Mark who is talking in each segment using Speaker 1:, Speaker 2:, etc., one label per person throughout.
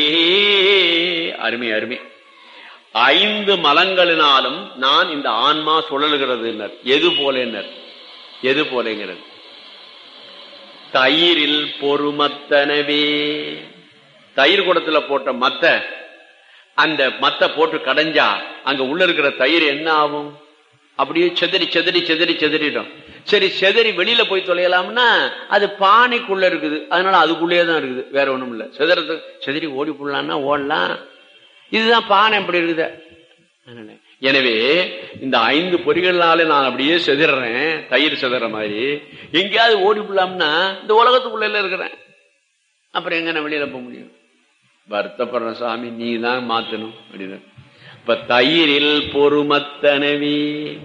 Speaker 1: அருமை அருமை ஐந்து மலங்களினாலும் நான் இந்த ஆன்மா சுழல்கிறது எது போல எது போலங்கிறது தயிரில் பொறுமத்தனவே தயிர் குடத்துல போட்ட மத்த அந்த மத்த போட்டு கடைஞ்சா அங்க உள்ள இருக்கிற தயிர் என்ன ஆகும் அப்படியே செதறி செதறி செதறி செதறிடும் சரி செதறி வெளியில போய் தொலையலாம்னா அது பானைக்குள்ள இருக்குது அதனால அதுக்குள்ளேயே தான் இருக்குது வேற ஒண்ணும் இல்ல செதறது செதறி ஓடி போடலாம்னா ஓடலாம் இதுதான் பானை எப்படி இருக்குது அதனால எனவே இந்த ஐந்து பொறிகள்னால நான் அப்படியே செதறேன் தயிர் செதற மாதிரி எங்கேயாவது ஓடி போடலாம்னா இந்த உலகத்துக்குள்ள இருக்கிறேன் அப்புறம் எங்க நான் வெளியில போக முடியும் வருத்தப்படுற சாமி நீ தான் மாத்தணும் அப்படின்னு இப்ப தயிரில் பொறுமத்தனவி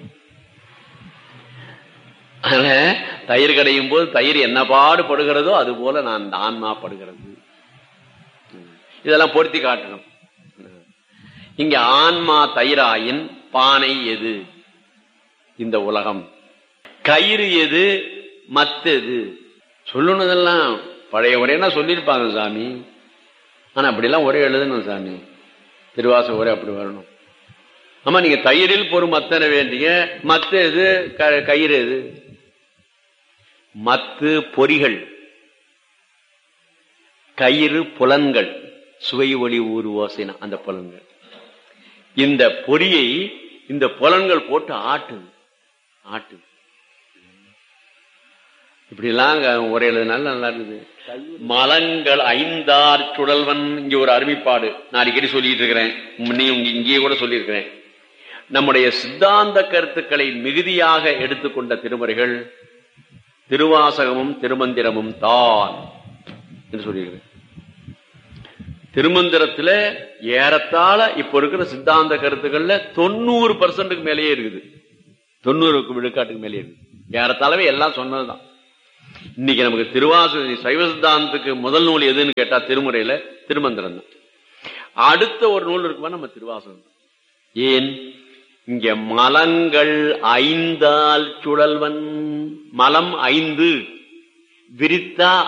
Speaker 1: தயிர் கடையும் போது தயிர் என்ன பாடுபடுகிறதோ அது போல நான் இந்த ஆன்மா படுகிறது இதெல்லாம் பொருத்தி காட்டணும் இங்க ஆன்மா தயிராயின் பானை எது இந்த உலகம் கயிறு எது மத்தது சொல்லணுதெல்லாம் பழைய உரையெல்லாம் சொல்லியிருப்பாங்க சாமி ஆனா அப்படிலாம் ஒரே எழுதணும் சாமி திருவாச ஒரே அப்படி வரணும் ஆமா நீங்க தயிரில் பொறும் மத்தன வேண்டிய மத்து எது கயிறு எது மத்து பொறிகள் கயிறு புலன்கள் சுவை ஒளி ஊர் ஓசைனா அந்த புலன்கள் இந்த பொறியை இந்த புலன்கள் போட்டு ஆட்டுது ஆட்டுது இப்படி எல்லாம் ஒரே எழுதுனால நல்லா இருக்குது மலங்கள் ஐந்தார் சுழல்வன் இங்க ஒரு அருமைப்பாடு நான் அடிக்கடி சொல்லிட்டு இருக்கிறேன் இங்கேயே கூட சொல்லியிருக்கிறேன் நம்முடைய சித்தாந்த கருத்துக்களை மிகுதியாக எடுத்துக்கொண்ட திருமுறைகள் திருவாசகமும் திருமந்திரமும் தான் என்று சொல்லியிருக்கிறேன் திருமந்திரத்துல ஏறத்தாழ இப்ப இருக்கிற சித்தாந்த கருத்துக்கள்ல தொண்ணூறு பர்சன்ட்டுக்கு மேலேயே இருக்குது தொண்ணூறுக்கு விழுக்காட்டுக்கு மேலேயே இருக்குது ஏறத்தாழவே எல்லாம் சொன்னதுதான் இன்னைக்கு நமக்கு திருவாச சைவ சித்தாந்தத்துக்கு முதல் நூல் எதுன்னு கேட்டா திருமுறையில திருமந்திரம் தான் அடுத்த ஒரு நூல் இருக்குமா நம்ம திருவாசகம் ஏன் இங்க மலங்கள் ஐந்தால் சுழல்வன் மலம் ஐந்து விரித்தா